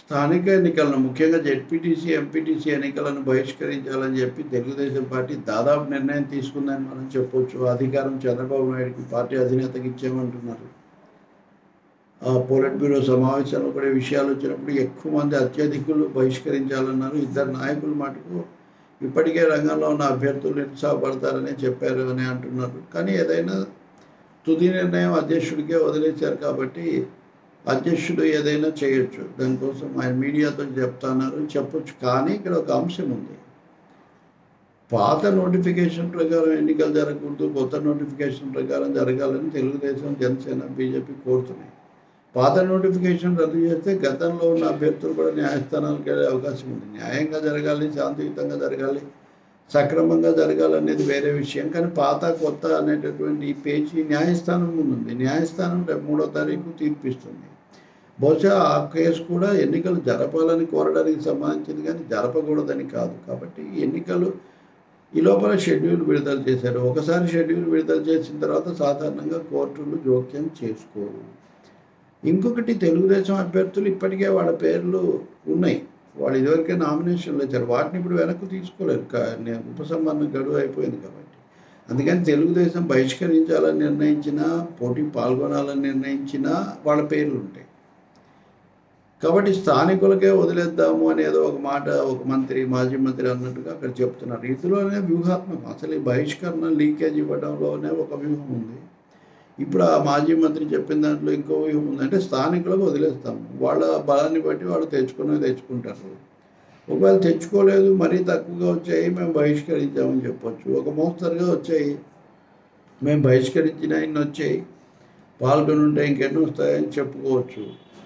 స్థానిక ఎన్నికలను ముఖ్యంగా జెడ్పీటీసీ ఎంపీటీసీ ఎన్నికలను బహిష్కరించాలని చెప్పి తెలుగుదేశం పార్టీ దాదాపు నిర్ణయం తీసుకుందని మనం చెప్పొచ్చు అధికారం చంద్రబాబు నాయుడుకి పార్టీ అధినేతకి ఇచ్చామంటున్నారు ఆ పోలిట్ బ్యూరో సమావేశంలో కూడా ఈ విషయాలు వచ్చినప్పుడు ఎక్కువ మంది అత్యధికులు బహిష్కరించాలన్నారు ఇద్దరు నాయకులు మటుకు ఇప్పటికే రంగంలో ఉన్న అభ్యర్థులు నిరుత్సాహపడతారని చెప్పారు అని అంటున్నారు కానీ ఏదైనా తుది నిర్ణయం అధ్యక్షుడికే వదిలేశారు కాబట్టి అధ్యక్షుడు ఏదైనా చేయొచ్చు దానికోసం ఆయన మీడియాతో చెప్తున్నారు చెప్పొచ్చు కానీ ఇక్కడ ఒక అంశం ఉంది పాత నోటిఫికేషన్ ప్రకారం ఎన్నికలు జరగకూడదు కొత్త నోటిఫికేషన్ ప్రకారం జరగాలని తెలుగుదేశం జనసేన బీజేపీ కోరుతున్నాయి పాత నోటిఫికేషన్ రద్దు చేస్తే గతంలో ఉన్న అభ్యర్థులు కూడా న్యాయస్థానాలకు వెళ్ళే అవకాశం ఉంది న్యాయంగా జరగాలి శాంతియుతంగా జరగాలి సక్రమంగా జరగాలనేది వేరే విషయం కానీ పాత కొత్త అనేటటువంటి ఈ పేజీ న్యాయస్థానం ముందు ఉంది న్యాయస్థానం రేపు మూడో తారీఖు తీర్పిస్తుంది బహుశా ఆ కేసు కూడా ఎన్నికలు జరపాలని కోరడానికి సంబంధించింది కానీ జరపకూడదని కాదు కాబట్టి ఎన్నికలు ఈ లోపల షెడ్యూల్ విడుదల చేశారు ఒకసారి షెడ్యూల్ విడుదల చేసిన తర్వాత సాధారణంగా కోర్టులు జోక్యం చేసుకోరు ఇంకొకటి తెలుగుదేశం అభ్యర్థులు ఇప్పటికే వాళ్ళ పేర్లు ఉన్నాయి వాళ్ళు ఇదివరకే నామినేషన్లు వచ్చారు వాటిని ఇప్పుడు వెనక్కి తీసుకోలేరు కా- నే- ఉపసంహరణ గడువు అయిపోయింది కాబట్టి అందుకని తెలుగుదేశం బహిష్కరించాలని నిర్ణయించినా పోటీ పాల్గొనాలని నిర్ణయించినా వాళ్ళ పేర్లు ఉంటాయి కాబట్టి స్థానికులకే వదిలేద్దాము అని ఏదో ఒక మాట ఒక మంత్రి మాజీ మంత్రి అన్నట్టుగా అక్కడ చెప్తున్నారు ఇందులోనే వ్యూహాత్మకం అసలు ఈ బహిష్కరణ లీకేజ్ ఇవ్వడంలోనే ఒక వ్యూహం ఉంది ఇప్పుడు ఆ మాజీ మంత్రి చెప్పిన దాంట్లో ఇంకో వ్యూహం ఉంది అంటే స్థానికులకు వదిలేస్తాము వాళ్ళ బలాన్ని బట్టి వాళ్ళు తెచ్చుకునేవి తెచ్చుకుంటారు ఒకవేళ తెచ్చుకోలేదు మరీ తక్కువగా వచ్చాయి మేము బహిష్కరించామని చెప్పొచ్చు ఒక మోస్తరుగా వచ్చాయి మేము బహిష్కరించిన ఇన్ని వచ్చాయి పాల్గొని ఉంటే ఇంకెన్ని వస్తాయని చెప్పుకోవచ్చు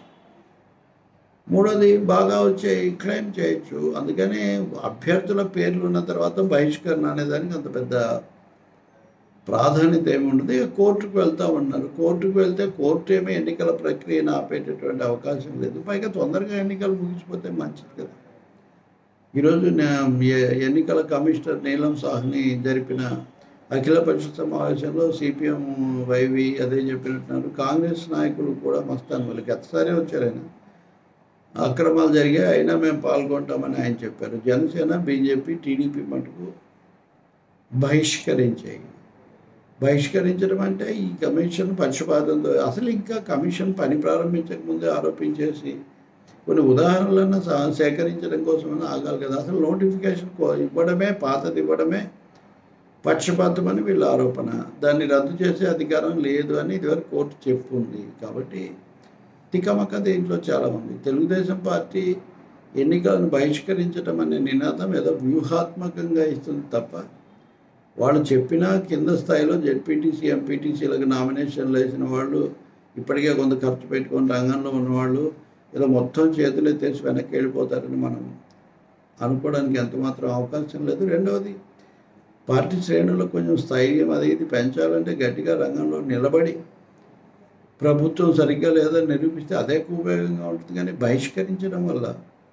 మూడోది బాగా వచ్చాయి క్లెయిమ్ చేయొచ్చు అందుకని అభ్యర్థుల పేర్లు ఉన్న తర్వాత బహిష్కరణ అనే దానికి అంత పెద్ద ప్రాధాన్యత ఏమి ఉండదు ఇక కోర్టుకు వెళ్తా ఉన్నారు కోర్టుకు వెళ్తే కోర్టు ఏమీ ఎన్నికల ప్రక్రియను ఆపేటటువంటి అవకాశం లేదు పైగా తొందరగా ఎన్నికలు ముగిసిపోతే మంచిది కదా ఈరోజు నా- ఎ- ఎన్నికల కమిషనర్ నీలం సాహ్ని జరిపిన అఖిల పరిషత్ సమావేశంలో సిపిఎం వైవి అదే చెప్పినట్టున్నారు కాంగ్రెస్ నాయకులు కూడా మస్తాన్ వాళ్ళు గతసారే వచ్చారు ఆయన అక్రమాలు జరిగాయి అయినా మేము పాల్గొంటామని ఆయన చెప్పారు జనసేన బీజేపీ టీడీపీ మటుకు బహిష్కరించాయి బహిష్కరించడం అంటే ఈ కమిషన్ పక్షపాతంతో అసలు ఇంకా కమిషన్ పని ప్రారంభించక ముందే ఆరోపించేసి కొన్ని ఉదాహరణలను సా- సేకరించడం కోసమైనా ఆగాలి కదా అసలు నోటిఫికేషన్ కో- ఇవ్వడమే పాతది ఇవ్వడమే పక్షపాతం అని వీళ్ళ ఆరోపణ దాన్ని రద్దు చేసే అధికారం లేదు అని ఇదివరకు కోర్టు చెప్పుంది కాబట్టి తికమక దీంట్లో చాలా ఉంది తెలుగుదేశం పార్టీ ఎన్నికలను బహిష్కరించడం అనే నినాదం ఏదో వ్యూహాత్మకంగా ఇస్తుంది తప్ప వాళ్ళు చెప్పిన కింద స్థాయిలో జెడ్పీటీసీ ఎంపీటీసీలకు నామినేషన్లు వేసిన వాళ్ళు ఇప్పటికే కొంత ఖర్చు పెట్టుకొని రంగంలో ఉన్నవాళ్ళు ఏదో మొత్తం చేతులు ఎత్తేసి వెనక్కి వెళ్ళిపోతారని మనం అనుకోవడానికి ఎంతమాత్రం అవకాశం లేదు రెండవది పార్టీ శ్రేణులకు కొంచెం స్థైర్యం అది ఇది పెంచాలంటే గట్టిగా రంగంలో నిలబడి ప్రభుత్వం సరిగ్గా లేదని నిరూపిస్తే అదే ఎక్కువ ఉపయోగంగా ఉంటుంది కానీ బహిష్కరించడం వల్ల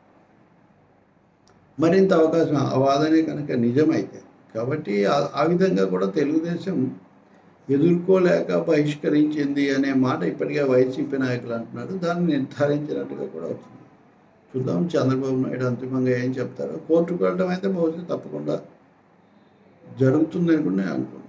మరింత అవకాశం ఆ వాదనే కనుక నిజమైతే కాబట్టి ఆ- ఆ విధంగా కూడా తెలుగుదేశం ఎదుర్కోలేక బహిష్కరించింది అనే మాట ఇప్పటికే వైసీపీ నాయకులు అంటున్నారు దాన్ని నిర్ధారించినట్టుగా కూడా వచ్చింది చూద్దాం చంద్రబాబు నాయుడు అంతిమంగా ఏం చెప్తారో కోర్టుకు వెళ్ళడం అయితే బహుశా తప్పకుండా జరుగుతుందని కూడా నేను అనుకుంటున్నాను